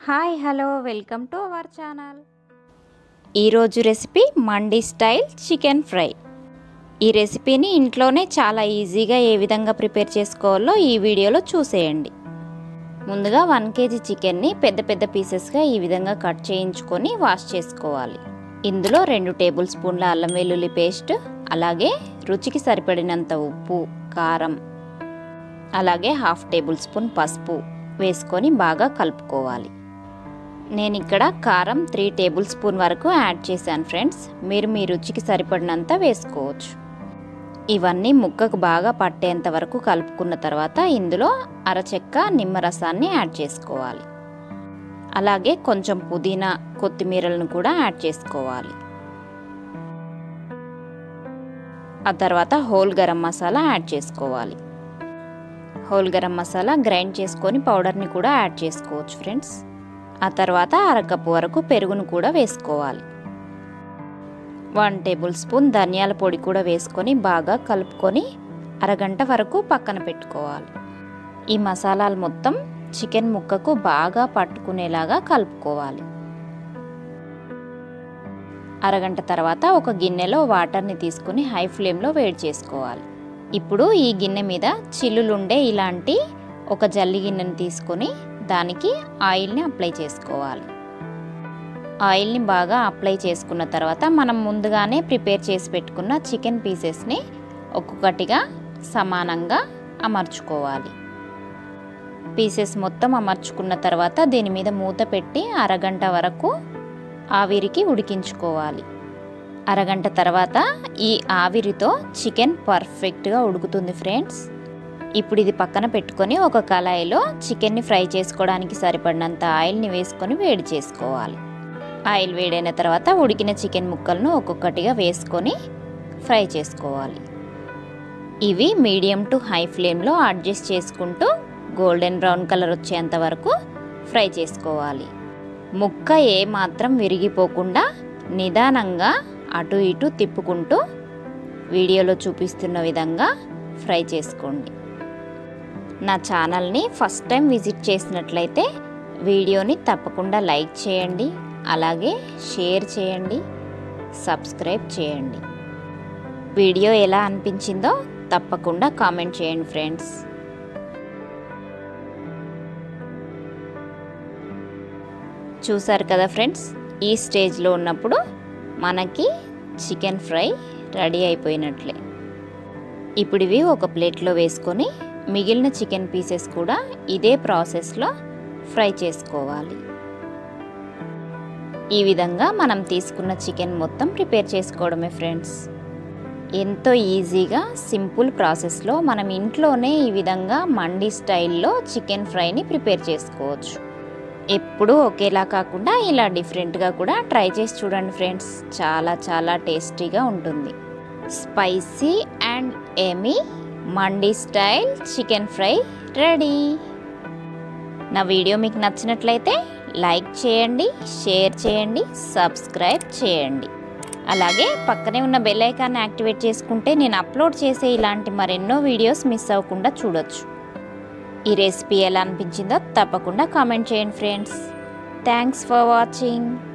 hi hello welcome to our channel ఈరోజు recipe మండీ style chicken fry ఈ రెసిపీని ఇంట్లోనే చాలా ఈజీగా ఏ విధంగా ప్రిపేర్ చేసుకోవాలో ఈ వీడియోలో చూసేయండి ముందుగా వన్ కేజీ చికెన్ని పెద్ద పెద్ద పీసెస్గా ఈ విధంగా కట్ చేయించుకొని వాష్ చేసుకోవాలి ఇందులో రెండు టేబుల్ స్పూన్ల అల్లం వెల్లుల్లి పేస్ట్ అలాగే రుచికి సరిపడినంత ఉప్పు కారం అలాగే హాఫ్ టేబుల్ స్పూన్ పసుపు వేసుకొని బాగా కలుపుకోవాలి నేను ఇక్కడ కారం త్రీ టేబుల్ స్పూన్ వరకు యాడ్ చేశాను ఫ్రెండ్స్ మీరు మీ రుచికి సరిపడినంత వేసుకోవచ్చు ఇవన్నీ ముక్కకు బాగా పట్టేంత వరకు కలుపుకున్న తర్వాత ఇందులో అరచెక్క నిమ్మరసాన్ని యాడ్ చేసుకోవాలి అలాగే కొంచెం పుదీనా కొత్తిమీరలను కూడా యాడ్ చేసుకోవాలి ఆ తర్వాత హోల్ గరం మసాలా యాడ్ చేసుకోవాలి హోల్ గరం మసాలా గ్రైండ్ చేసుకొని పౌడర్ని కూడా యాడ్ చేసుకోవచ్చు ఫ్రెండ్స్ ఆ తర్వాత అరకప్పు వరకు పెరుగును కూడా వేసుకోవాలి వన్ టేబుల్ స్పూన్ ధనియాల పొడి కూడా వేసుకొని బాగా కలుపుకొని అరగంట వరకు పక్కన పెట్టుకోవాలి ఈ మసాలాలు మొత్తం చికెన్ ముక్కకు బాగా పట్టుకునేలాగా కలుపుకోవాలి అరగంట తర్వాత ఒక గిన్నెలో వాటర్ని తీసుకుని హై ఫ్లేమ్లో వేడి చేసుకోవాలి ఇప్పుడు ఈ గిన్నె మీద చిల్లులుండే ఇలాంటి ఒక జల్లి గిన్నెని తీసుకొని దానికి ఆయిల్ని అప్లై చేసుకోవాలి ఆయిల్ని బాగా అప్లై చేసుకున్న తర్వాత మనం ముందుగానే ప్రిపేర్ చేసి పెట్టుకున్న చికెన్ పీసెస్ని ఒక్కొక్కటిగా సమానంగా అమర్చుకోవాలి పీసెస్ మొత్తం అమర్చుకున్న తర్వాత దీని మీద మూత పెట్టి అరగంట వరకు ఆవిరికి ఉడికించుకోవాలి అరగంట తర్వాత ఈ ఆవిరితో చికెన్ పర్ఫెక్ట్గా ఉడుకుతుంది ఫ్రెండ్స్ ఇప్పుడు ఇది పక్కన పెట్టుకొని ఒక కళాయిలో చికెన్ని ఫ్రై చేసుకోవడానికి సరిపడినంత ఆయిల్ని వేసుకొని వేడి చేసుకోవాలి ఆయిల్ వేడైన తర్వాత ఉడికిన చికెన్ ముక్కలను ఒక్కొక్కటిగా వేసుకొని ఫ్రై చేసుకోవాలి ఇవి మీడియం టు హై ఫ్లేమ్లో అడ్జస్ట్ చేసుకుంటూ గోల్డెన్ బ్రౌన్ కలర్ వచ్చేంత వరకు ఫ్రై చేసుకోవాలి ముక్క ఏ మాత్రం విరిగిపోకుండా నిదానంగా అటు ఇటు తిప్పుకుంటూ వీడియోలో చూపిస్తున్న విధంగా ఫ్రై చేసుకోండి నా ఛానల్ని ఫస్ట్ టైం విజిట్ చేసినట్లయితే వీడియోని తప్పకుండా లైక్ చేయండి అలాగే షేర్ చేయండి సబ్స్క్రైబ్ చేయండి వీడియో ఎలా అనిపించిందో తప్పకుండా కామెంట్ చేయండి ఫ్రెండ్స్ చూసారు కదా ఫ్రెండ్స్ ఈ స్టేజ్లో ఉన్నప్పుడు మనకి చికెన్ ఫ్రై రెడీ అయిపోయినట్లే ఇప్పుడు ఇవి ఒక ప్లేట్లో వేసుకొని మిగిలిన చికెన్ పీసెస్ కూడా ఇదే ప్రాసెస్లో ఫ్రై చేసుకోవాలి ఈ విధంగా మనం తీసుకున్న చికెన్ మొత్తం ప్రిపేర్ చేసుకోవడమే ఫ్రెండ్స్ ఎంతో ఈజీగా సింపుల్ ప్రాసెస్లో మనం ఇంట్లోనే ఈ విధంగా మండీ స్టైల్లో చికెన్ ఫ్రైని ప్రిపేర్ చేసుకోవచ్చు ఎప్పుడూ ఒకేలా కాకుండా ఇలా డిఫరెంట్గా కూడా ట్రై చేసి చూడండి ఫ్రెండ్స్ చాలా చాలా టేస్టీగా ఉంటుంది స్పైసీ అండ్ ఎమీ మండీ స్టైల్ చికెన్ ఫ్రై రెడీ నా వీడియో మీకు నచ్చినట్లయితే లైక్ చేయండి షేర్ చేయండి సబ్స్క్రైబ్ చేయండి అలాగే పక్కనే ఉన్న బెల్ ఐకాన్ని యాక్టివేట్ చేసుకుంటే నేను అప్లోడ్ చేసే ఇలాంటి మరెన్నో వీడియోస్ మిస్ అవ్వకుండా చూడొచ్చు ఈ రెసిపీ ఎలా అనిపించిందో తప్పకుండా కామెంట్ చేయండి ఫ్రెండ్స్ థ్యాంక్స్ ఫర్ వాచింగ్